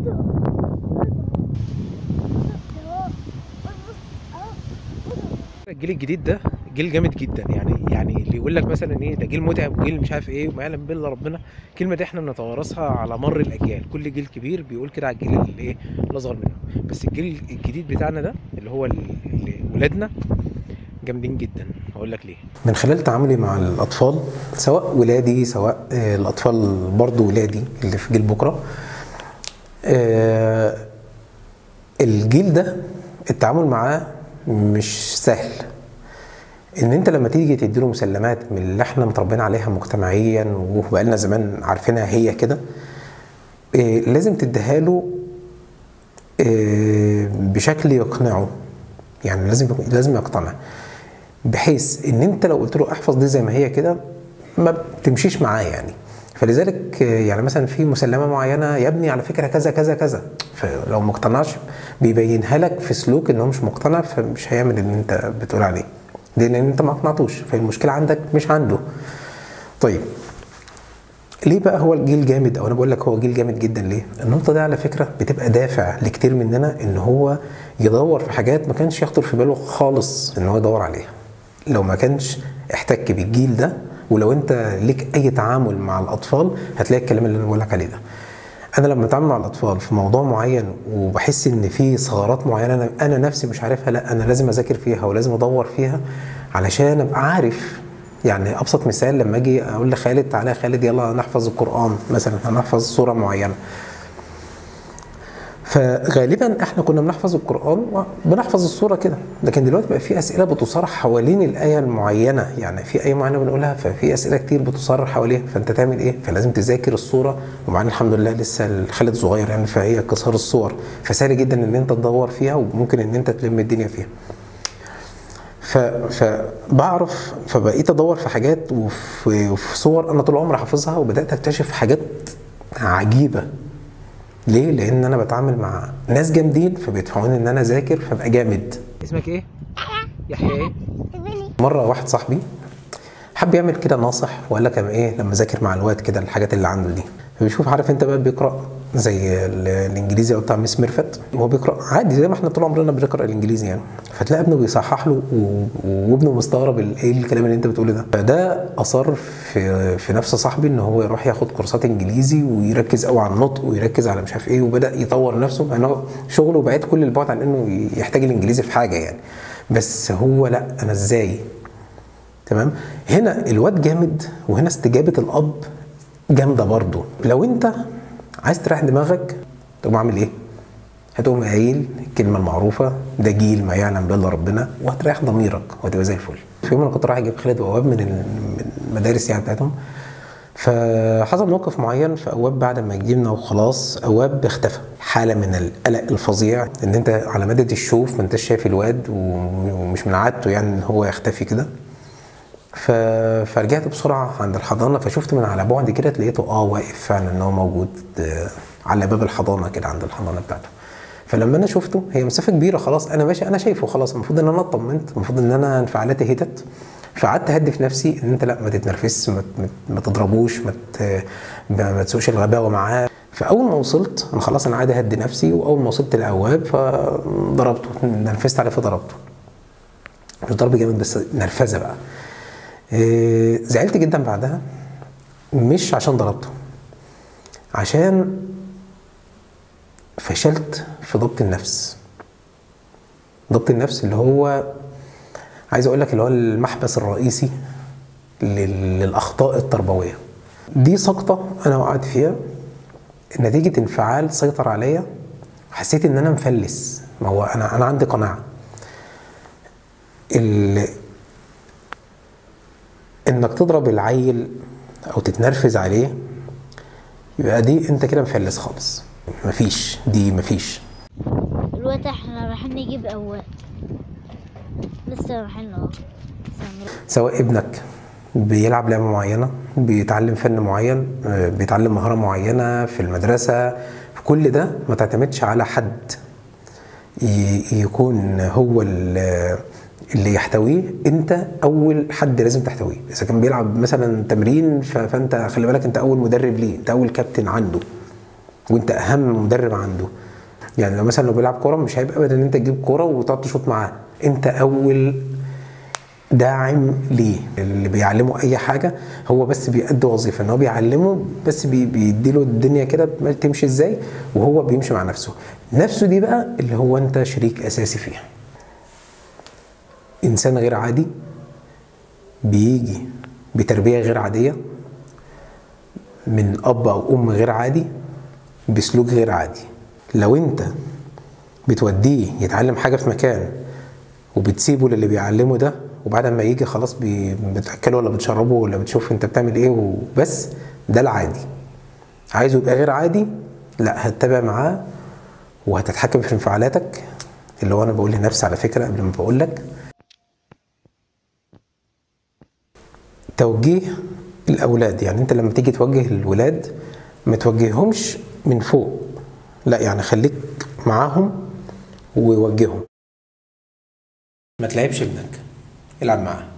الجيل الجديد ده جيل جامد جدا يعني يعني اللي يقول لك مثلا ايه ده جيل متعب وجيل مش عارف ايه وما يعلم بالله ربنا الكلمه دي احنا بنتوارثها على مر الاجيال كل جيل كبير بيقول كده على الجيل اللي ايه الاصغر منه بس الجيل الجديد بتاعنا ده اللي هو ال- اللي ولادنا جامدين جدا هقول لك ليه من خلال تعاملي مع الأطفال سواء ولادي سواء آه، الأطفال برضو ولادي اللي في جيل بكرة آه، الجيل ده التعامل معاه مش سهل ان انت لما تيجي تديله مسلمات من اللي احنا متربيين عليها مجتمعيا وبقالنا زمان عارفينها هي كده آه، لازم تديها له آه، بشكل يقنعه يعني لازم لازم يقتنع بحيث ان انت لو قلت له احفظ دي زي ما هي كده ما بتمشيش معاه يعني فلذلك آه، يعني مثلا في مسلمه معينه يا ابني على فكره كذا كذا كذا فلو ما اقتنعش بيبينها لك في سلوك ان هو مش مقتنع فمش هيعمل اللي انت بتقول عليه ليه لان انت ما اقنعتوش فالمشكله عندك مش عنده طيب ليه بقى هو الجيل جامد او انا بقول لك هو جيل جامد جدا ليه النقطه دي على فكره بتبقى دافع لكتير مننا ان هو يدور في حاجات ما كانش يخطر في باله خالص ان هو يدور عليها لو ما كانش احتك بالجيل ده ولو انت ليك اي تعامل مع الاطفال هتلاقي الكلام اللي انا بقول لك عليه ده انا لما اتعامل مع الاطفال في موضوع معين وبحس ان في ثغرات معينه انا انا نفسي مش عارفها لا انا لازم اذاكر فيها ولازم ادور فيها علشان ابقى عارف يعني ابسط مثال لما اجي اقول لخالد تعالى يا خالد يلا نحفظ القران مثلا هنحفظ سوره معينه فغالبا احنا كنا بنحفظ القران وبنحفظ السوره كده لكن دلوقتي بقى في اسئله بتصار حوالين الايه المعينه يعني في ايه معينه بنقولها ففي اسئله كتير بتصار حواليها فانت تعمل ايه فلازم تذاكر السوره ومعانا الحمد لله لسه خالد صغير يعني فهي قصار الصور فسهل جدا ان انت تدور فيها وممكن ان انت تلم الدنيا فيها ف... فبعرف فبقيت ادور في حاجات وفي, وفي صور انا طول عمري حافظها وبدات اكتشف حاجات عجيبه ليه؟ لان انا بتعامل مع ناس جامدين فبيدفعوني ان انا اذاكر فابقى جامد اسمك ايه يحيى ايه مره واحد صاحبي حب يعمل كده ناصح وقال لك أنا ايه لما ذاكر مع الواد كده الحاجات اللي عنده دي فبيشوف عارف انت بقى بيقرا زي ال- الانجليزي او بتاع ميس ميرفت وهو بيقرا عادي زي ما احنا طول عمرنا بنقرا الانجليزي يعني فتلاقي ابنه بيصحح له و- وابنه مستغرب ال- ايه الكلام اللي انت بتقوله ده فده اثر في في نفس صاحبي ان هو يروح ياخد كورسات انجليزي ويركز قوي على النطق ويركز على مش عارف ايه وبدا يطور نفسه مع ان هو شغله بعيد كل البعد عن انه يحتاج الانجليزي في حاجه يعني بس هو لا انا ازاي تمام هنا الواد جامد وهنا استجابه الاب جامده برضه لو انت عايز تريح دماغك تقوم عامل ايه هتقوم قايل الكلمه المعروفه ده جيل ما يعلم بالله ربنا وهتريح ضميرك وهتبقى زي الفل في يوم انا كنت رايح اجيب خالد وأواب من ال- من المدارس يعني بتاعتهم فحصل موقف معين فأواب بعد ما جبنا وخلاص أواب اختفى حالة من القلق الفظيع ان انت على مدى الشوف ما انتش شايف الواد ومش من عادته يعني ان هو يختفي كده ف... فرجعت بسرعه عند الحضانه فشفت من على بعد كده لقيته اه واقف فعلا ان هو موجود آه، على باب الحضانه كده عند الحضانه بتاعته فلما انا شفته هي مسافه كبيره خلاص انا ماشي انا شايفه خلاص المفروض ان انا اطمنت المفروض ان انا انفعالاتي هدت فقعدت اهدي في نفسي ان انت لا ما تتنرفزش ما, ما, ما تضربوش ما, ت... ما, ما تسوقش الغباوه معاه فاول ما وصلت انا خلاص انا عادي اهدي نفسي واول ما وصلت الابواب فضربته نرفزت عليه فضربته مش ضرب جامد بس نرفزه بقى إيه، زعلت جدا بعدها مش عشان ضربته عشان فشلت في ضبط النفس ضبط النفس اللي هو عايز اقول لك اللي هو المحبس الرئيسي لل- للاخطاء التربويه دي سقطه انا وقعت فيها نتيجه انفعال سيطر عليا حسيت ان انا مفلس ما هو انا انا عندي قناعه ال- انك تضرب العيل او تتنرفز عليه يبقى دي انت كده مفلس خالص مفيش دي مفيش دلوقتي احنا رايحين نجيب أواب لسه رايحين اه لسه هنروح. سواء ابنك بيلعب لعبه معينه بيتعلم فن معين آه، بيتعلم مهاره معينه في المدرسه في كل ده ما تعتمدش على حد ي- يكون هو ال- اللي يحتويه انت اول حد لازم تحتويه اذا كان بيلعب مثلا تمرين ف- فانت خلي بالك انت اول مدرب ليه انت اول كابتن عنده وانت اهم مدرب عنده يعني لو مثلا لو بيلعب كوره مش هيبقى ابدا ان انت تجيب كوره وتقعد تشوط معاه انت اول داعم ليه اللي بيعلمه اي حاجه هو بس بيأدي وظيفه ان هو بيعلمه بس بي بيديله الدنيا كده تمشي ازاي وهو بيمشي مع نفسه نفسه دي بقى اللي هو انت شريك اساسي فيها انسان غير عادي بيجي بتربيه غير عاديه من اب او ام غير عادي بسلوك غير عادي لو انت بتوديه يتعلم حاجه في مكان وبتسيبه للي بيعلمه ده وبعد ما يجي خلاص بي- بتاكله ولا بتشربه ولا بتشوف انت بتعمل ايه وبس ده العادي عايزه يبقى غير عادي لا هتتابع معاه وهتتحكم في انفعالاتك اللي هو انا بقول لنفسي على فكره قبل ما بقول لك توجيه الاولاد يعني انت لما تيجي توجه الولاد ما توجههمش من فوق لا يعني خليك معاهم ووجههم ما تلعبش ابنك العب معاه